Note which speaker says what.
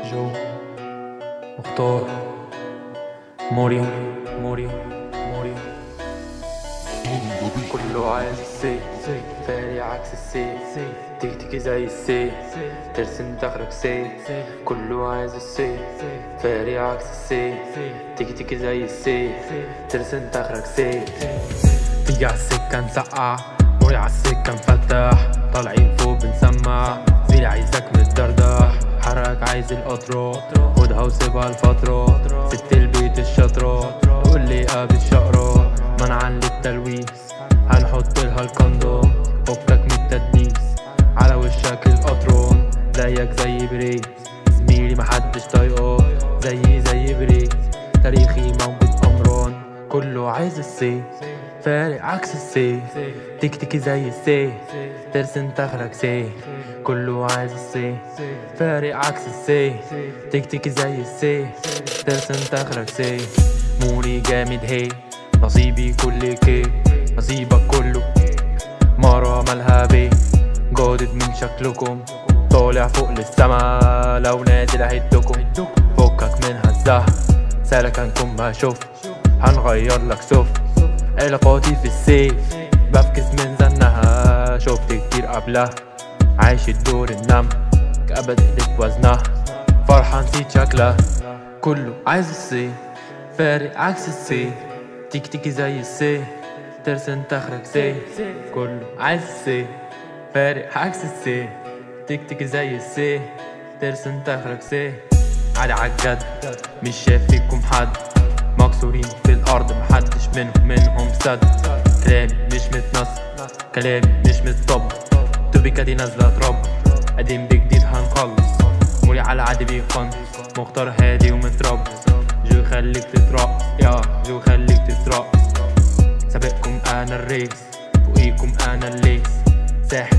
Speaker 1: جو مختار موريا موريا موريا كله عايز السي فاري عكس السي تكتكي زي السي ترسم دخلك سي كله عايز السي فاري عكس السي تكتكي زي السي ترسم دخلك سي تيجي عالسكة نسقع موري عالسكة نفتح طالعين فوق بنسمع زميلي عايزك متدردح حرك عايز القطرة خدها وسيبها لفترة ست البيت الشطرة تقول لي قابل الشقرة منعا للتلويث هنحط لها الكندوم فكك من التدنيس على وشك القطرون زيك زي بريز زميلي محدش طايقه زيي زي بريز تاريخي موجود أمران كله عايز السيف فارق عكس السيف تكتكي زي السيف ترسم تخرج سيف كله عايز السيف فارق عكس السيف تكتكي زي السيف ترسم تخرج سيف موري جامد هي نصيبي كل كيك نصيبك كله مرة مالها بيه جادد من شكلكم طالع فوق للسما لو نازل هيدكم فكك من هزها سلكنكم ما شفت هنغير لك سف علاقاتي في السيف بفكس من زنها شفت كتير قبلها عايش الدور النم كأبد ايدك وزنها فرحة نسيت شكلها كله عايز السيف فارق عكس السيف تيك تيكي زي السيف ترسم تخرج سيف كله عايز السيف فارق عكس السيف تيك تيكي زي السيف ترسم تخرج سيف عادي عالجد مش شايف فيكم حد مكسورين في الارض محدش منهم منهم سد كلامي مش متنص كلامي مش متطب توبيكا دي نازله ترب قديم بجديد هنخلص مولي على عادي بيخنص مختار هادي ومتربص جو يخليك تترقص يا جو يخليك تترقص سابقكم انا الريس فوقيكم انا الليس ساحب